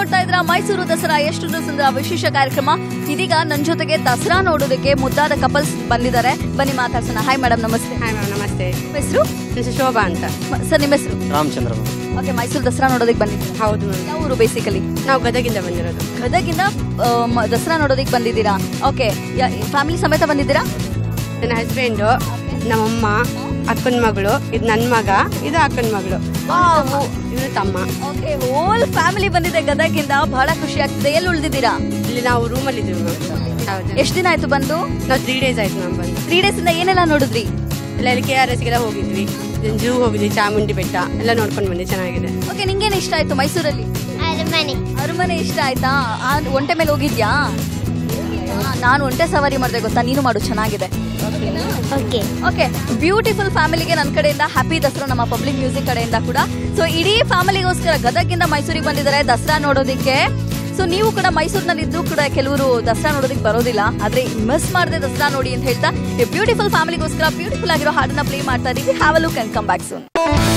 ನೋಡ್ತಾ ಇದ್ರ ಮೈಸೂರು ದಸರಾ ಎಷ್ಟು ಸುಂದರ ವಿಶೇಷ ಕಾರ್ಯಕ್ರಮ ಇದೀಗ ನನ್ನ ಜೊತೆಗೆ ದಸರಾ ನೋಡೋದಕ್ಕೆ ಮುದ್ದಾದ ಕಪಲ್ಸ್ ಬಂದಿದ್ದಾರೆ ಬನ್ನಿ ಮಾತಾಡ್ಸೋಣ ಹಾಯ್ ಮೇಡಮ್ ನಮಸ್ತೆ ಹಾಯ್ ಮ್ಯಾಮ್ ನಮಸ್ತೆ ನಿಮ್ಮ ಹೆಸರು ನನ್ನ ಹೆಸರು ಶೋಭಾ ಅಂತ ಸರ್ ನಿಮ್ಮ ಹೆಸರು ರಾಮಚಂದ್ರ ಓಕೆ ಮೈಸೂರು ದಸರಾ ನೋಡೋದಕ್ಕೆ ಬಂದಿದ್ದೀರಾ ಹೌದು ಮ್ಯಾಮ್ ಯಾವ ಊರು ಬೇಸಿಕಲಿ ನಾವು ಗದಗಿಂದ ಬಂದಿರೋದು ಗದಗಿಂದ ಆ, ಮ- ದಸರಾ ನೋಡೋದಕ್ಕೆ ಬಂದಿದ್ದೀರಾ ಓಕೆ ಫ್ಯಾಮಿಲಿ ಸಮೇತ ಬಂದಿದ್ದೀರಾ ನನ್ನ ಹಸ್ಬೆಂಡು ನಮ್ಮಮ್ಮ ಅಕ್ಕನ ಮಗಳು ಇದು ನನ್ನ ಮಗ ಇದು ಅಕ್ಕನ ಮಗಳು ಇದು ತಮ್ಮ ಓಕೆ ಹೋಲ್ ಫ್ಯಾಮಿಲಿ ಬಂದಿದೆ ಗದಗಿಂದ ಬಹಳ ಖುಷಿ ಆಗ್ತಿದೆ ಎಲ್ಲಿ ಉಳಿದಿದ್ದೀರಾ ಇಲ್ಲಿ ನಾವು ರೂಮಲ್ಲಿ ಇದ್ದೀವಿ ಮ್ಯಾಮ್ ಹೌದು ಎಷ್ಟು ದಿನ ಆಯ್ತು ಬಂದು ನಾವು ತ್ರೀ ಡೇಸ್ ಆಯ್ತು ಮ್ಯಾಮ್ ಬಂದು ತ್ರೀ ಡೇಸ್ ಇಂದ ಏನೆಲ್ಲ ನೋಡಿದ್ರಿ ಎಲ್ಲ ಇಲ್ಲಿ ಕೆ ಆರ್ ಎಸ್ಗೆಲ್ಲ ಹೋಗಿದ್ವಿ ಜೂ ಹೋಗಿದ್ವಿ ಚಾಮುಂಡಿ ಬೆಟ್ಟ ಎಲ್ಲ ನೋಡ್ಕೊಂಡು ಬಂದ್ವಿ ಚೆನ್ನಾಗಿದೆ ಓಕೆ ನಿಂಗೇನು ಇಷ್ಟ ಆಯ್ತು ಮೈಸೂರಲ್ಲಿ ಅರಮನೆ ಅರಮನೆ ಇಷ್ಟ ಆಯ್ತಾ ಆ ಒಂಟೆ ಮೇಲೆ ಹೋಗಿದ್ಯಾ ಆ, ನಾನು ಒಂಟೆ ಸವಾರಿ ಮಾಡಿದೆ ಗೊತ್ತಾ ನೀನು ಮಾಡು ಚೆನ್ನಾಗಿದೆ ಓಕೆ ಓಕೆ ಬ್ಯೂಟಿಫುಲ್ ಫ್ಯಾಮಿಲಿಗೆ ನನ್ನ ಕಡೆಯಿಂದ ಹ್ಯಾಪಿ ದಸರಾ ನಮ್ಮ ಪಬ್ಲಿಕ್ ಮ್ಯೂಸಿಕ್ ಕಡೆಯಿಂದ ಕೂಡ ಸೊ ಇಡೀ ಫ್ಯಾಮಿಲಿಗೋಸ್ಕರ ಗದಗಿಂದ ಮೈಸೂರಿಗೆ ಬಂದಿದ್ದಾರೆ ದಸರಾ ನೋಡೋದಕ್ಕೆ ಸೊ ನೀವು ಕೂಡ ಮೈಸೂರಿನಲ್ಲಿ ಇದ್ದು ಕೂಡ ಕೆಲವರು ದಸರಾ ನೋಡೋದಕ್ಕೆ ಬರೋದಿಲ್ಲ ಆದ್ರೆ ಮಿಸ್ ಮಾಡದೆ ದಸರಾ ನೋಡಿ ಅಂತ ಹೇಳ್ತಾ ಬ್ಯೂಟಿಫುಲ್ ಫ್ಯಾಮಿಲಿಗೋಸ್ಕರ ಬ್ಯೂಟಿಫುಲ್ ಆಗಿರೋ ಹಾಡನ್ನ ಪ್ಲೇ ಮಾಡ್ತಾ ಇದೀವಿ have a look and come back soon